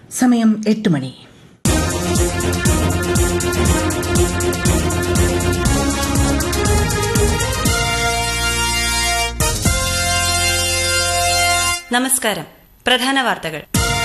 സമയം എട്ട് മണി നമസ്കാരം പ്രധാന വാർത്തകൾ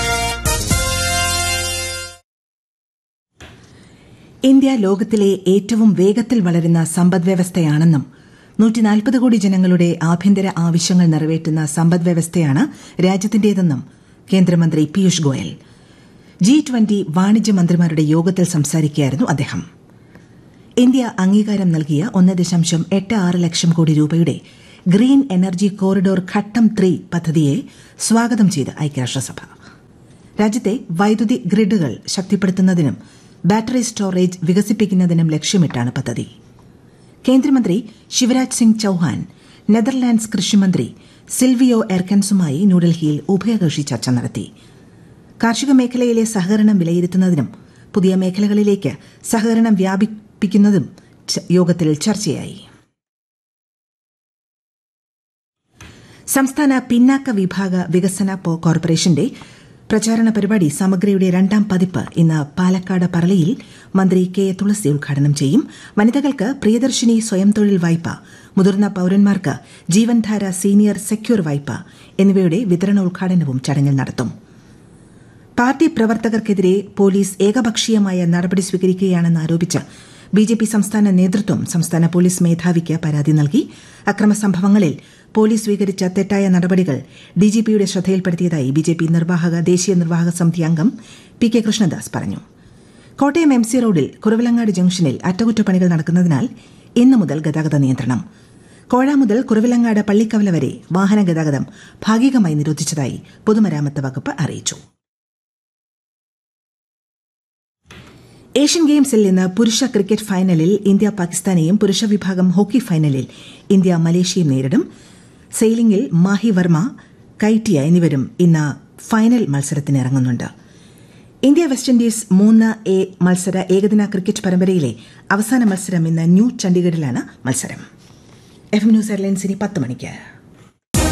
ഇന്ത്യ ലോകത്തിലെ ഏറ്റവും വേഗത്തിൽ വളരുന്ന സമ്പദ്വ്യവസ്ഥയാണെന്നും നൂറ്റിനാൽപ്പത് കോടി ജനങ്ങളുടെ ആഭ്യന്തര ആവശ്യങ്ങൾ നിറവേറ്റുന്ന സമ്പദ്വ്യവസ്ഥയാണ് രാജ്യത്തിന്റേതെന്നും കേന്ദ്രമന്ത്രി പീയൂഷ് ഗോയൽ ജി ട്വന്റി വാണിജ്യ മന്ത്രിമാരുടെ യോഗത്തിൽ സംസാരിക്കുകയായിരുന്നു അദ്ദേഹം ഇന്ത്യ അംഗീകാരം നൽകിയ ഒന്ന് ദശാംശം എട്ട് ആറ് ലക്ഷം കോടി രൂപയുടെ ഗ്രീൻ എനർജി കോറിഡോർ ഘട്ടം ത്രീ പദ്ധതിയെ സ്വാഗതം ചെയ്ത് ഐക്യരാഷ്ട്രസഭ രാജ്യത്തെ വൈദ്യുതി ഗ്രിഡുകൾ ശക്തിപ്പെടുത്തുന്നതിനും ബാറ്ററി സ്റ്റോറേജ് വികസിപ്പിക്കുന്നതിനും ലക്ഷ്യമിട്ടാണ് പദ്ധതി കേന്ദ്രമന്ത്രി ശിവരാജ് സിംഗ് ചൌഹാൻ നെതർലാൻഡ്സ് കൃഷിമന്ത്രി സിൽവിയോ എർക്കൻസുമായി ന്യൂഡൽഹിയിൽ ഉഭയകക്ഷി ചർച്ച നടത്തി കാർഷിക മേഖലയിലെ സഹകരണം വിലയിരുത്തുന്നതിനും പുതിയ മേഖലകളിലേക്ക് സഹകരണം വ്യാപിപ്പിക്കുന്നതും ച- യോഗത്തിൽ ചർച്ചയായി സംസ്ഥാന പിന്നാക്ക വിഭാഗ വികസന പോ- കോർപ്പറേഷന്റെ പ്രചാരണ പരിപാടി സമഗ്രയുടെ രണ്ടാം പതിപ്പ് ഇന്ന് പാലക്കാട് പറളിയിൽ മന്ത്രി കെ എ തുളസി ഉദ്ഘാടനം ചെയ്യും വനിതകൾക്ക് പ്രിയദർശിനി സ്വയം തൊഴിൽ വായ്പ മുതിർന്ന പൌരന്മാർക്ക് ജീവൻധാര സീനിയർ സെക്യൂർ വായ്പ എന്നിവയുടെ വിതരണ ഉദ്ഘാടനവും ചടങ്ങിൽ നടത്തും പാർട്ടി പ്രവർത്തകർക്കെതിരെ പോലീസ് ഏകപക്ഷീയമായ നടപടി സ്വീകരിക്കുകയാണെന്ന് ആരോപിച്ച് ബി ജെ പി സംസ്ഥാന നേതൃത്വം സംസ്ഥാന പോലീസ് മേധാവിക്ക് പരാതി നൽകി അക്രമ സംഭവങ്ങളിൽ പോലീസ് സ്വീകരിച്ച തെറ്റായ നടപടികൾ ഡിജിപിയുടെ ശ്രദ്ധയിൽപ്പെടുത്തിയതായി ബി ജെ പി നിർവാഹക ദേശീയ നിർവാഹക സമിതി അംഗം പി കെ കൃഷ്ണദാസ് പറഞ്ഞു കോട്ടയം എം സി റോഡിൽ കുറവിലങ്ങാട് ജംഗ്ഷനിൽ അറ്റകുറ്റപ്പണികൾ നടക്കുന്നതിനാൽ ഇന്നു മുതൽ ഗതാഗത നിയന്ത്രണം കോഴ മുതൽ കുറവിലങ്ങാട് പള്ളിക്കവല വരെ വാഹന ഗതാഗതം ഭാഗികമായി നിരോധിച്ചതായി പൊതുമരാമത്ത് വകുപ്പ് അറിയിച്ചു ഏഷ്യൻ ഗെയിംസിൽ ഇന്ന് പുരുഷ ക്രിക്കറ്റ് ഫൈനലിൽ ഇന്ത്യ പാകിസ്ഥാനെയും പുരുഷ വിഭാഗം ഹോക്കി ഫൈനലിൽ ഇന്ത്യ മലേഷ്യയും നേരിടും സെയിലിംഗിൽ മാഹി വർമ്മ കൈറ്റിയ എന്നിവരും ഇന്ന് ഫൈനൽ മത്സരത്തിന് ഇറങ്ങുന്നുണ്ട് ഇന്ത്യ വെസ്റ്റ് ഇൻഡീസ് മൂന്ന് എ മത്സര ഏകദിന ക്രിക്കറ്റ് പരമ്പരയിലെ അവസാന മത്സരം ഇന്ന് ന്യൂ ചണ്ഡീഗഡിലാണ് മത്സരം എഫ് എം ന്യൂസ് എയർലൈൻസ് ഇനി പത്ത് മണിക്ക്